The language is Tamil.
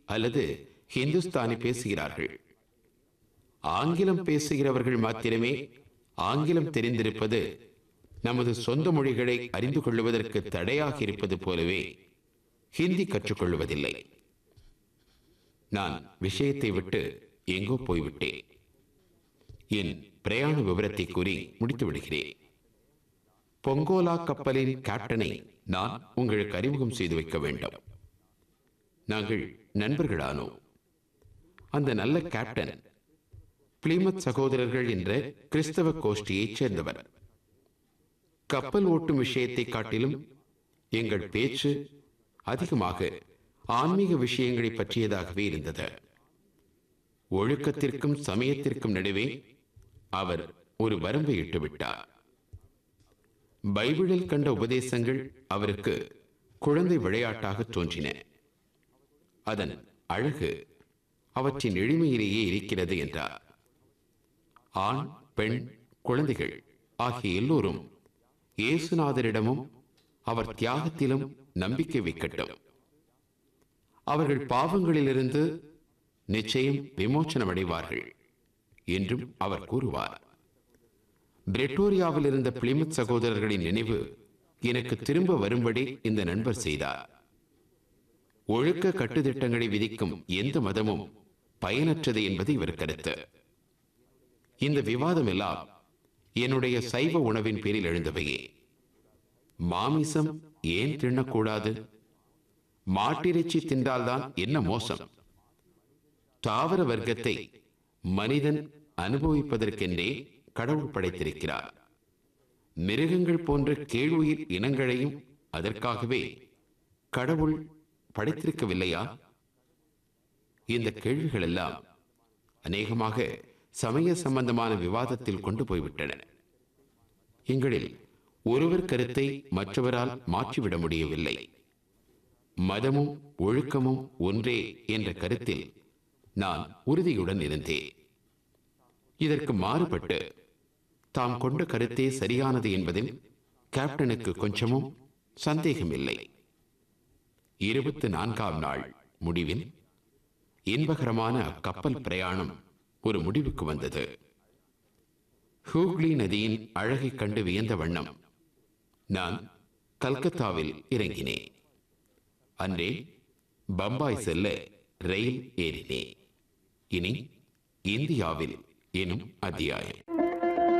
அல்லது ஹிந்துஸ்தானி பேசுகிறார்கள் ஆங்கிலம் பேசுகிறவர்கள் மாத்திரமே ஆங்கிலம் தெரிந்திருப்பது நமது சொந்த மொழிகளை அறிந்து கொள்வதற்கு தடையாக இருப்பது போலவே ஹிந்தி கற்றுக்கொள்வதில்லை நான் விஷயத்தை விட்டு எங்கோ போய்விட்டேன் என் பிரயாண விவரத்தை கூறி முடித்து விடுகிறேன் பொங்கோலா கப்பலின் கேப்டனை நான் உங்களுக்கு அறிமுகம் செய்து வைக்க வேண்டும் நாங்கள் நண்பர்களானோம் அந்த நல்ல கேப்டன் பிளிமத் சகோதரர்கள் என்ற கிறிஸ்தவ கோஷ்டியைச் சேர்ந்தவர் கப்பல் ஓட்டும் விஷயத்தை காட்டிலும் எங்கள் பேச்சு அதிகமாக ஆன்மீக விஷயங்களை பற்றியதாகவே இருந்தது ஒழுக்கத்திற்கும் சமயத்திற்கும் நடுவே அவர் ஒரு வரம்பை இட்டு விட்டார் பைபிளில் கண்ட உபதேசங்கள் அவருக்கு குழந்தை விளையாட்டாக தோன்றின அதன் அழகு அவற்றின் எளிமையிலேயே இருக்கிறது என்றார் ஆண் பெண் குழந்தைகள் ஆகிய எல்லோரும் இயேசுநாதரிடமும் அவர் தியாகத்திலும் நம்பிக்கை வைக்கட்டும் அவர்கள் பாவங்களிலிருந்து நிச்சயம் விமோச்சனம் அடைவார்கள் என்றும் அவர் கூறுவார் பிரிட்டோரியாவில் இருந்த பிளிமத் சகோதரர்களின் நினைவு எனக்கு திரும்ப வரும்படி இந்த நண்பர் செய்தார் ஒழுக்க கட்டுத்திட்டங்களை விதிக்கும் எந்த மதமும் பயனற்றது என்பது இவர் கருத்து இந்த விவாதம் எல்லாம் என்னுடைய சைவ உணவின் பேரில் எழுந்தவையே மாமிசம் ஏன் தின்னக்கூடாது மாட்டிறைச்சி தின்றால்தான் என்ன மோசம் தாவர வர்க்கத்தை மனிதன் அனுபவிப்பதற்கென்றே கடவுள் படைத்திருக்கிறார் மிருகங்கள் போன்ற கீழுயிர் இனங்களையும் அதற்காகவே கடவுள் படைத்திருக்கவில்லையா இந்த கேள்விகள் எல்லாம் அநேகமாக சமய சம்பந்தமான விவாதத்தில் கொண்டு போய்விட்டன எங்களில் ஒருவர் கருத்தை மற்றவரால் மாற்றிவிட முடியவில்லை மதமும் ஒழுக்கமும் ஒன்றே என்ற கருத்தில் நான் உறுதியுடன் இருந்தேன் இதற்கு மாறுபட்டு தாம் கொண்ட கருத்தே சரியானது என்பதில் கேப்டனுக்கு கொஞ்சமும் சந்தேகமில்லை இருபத்தி நான்காம் நாள் முடிவில் இன்பகரமான அக்கப்பல் பிரயாணம் ஒரு முடிவுக்கு வந்தது ஹூக்ளி நதியின் அழகைக் கண்டு வியந்த வண்ணம் நான் கல்கத்தாவில் இறங்கினேன் அன்றே பம்பாய் செல்ல ரயில் ஏறினேன் இனி இந்தியாவில் எனும் அத்தியாயம்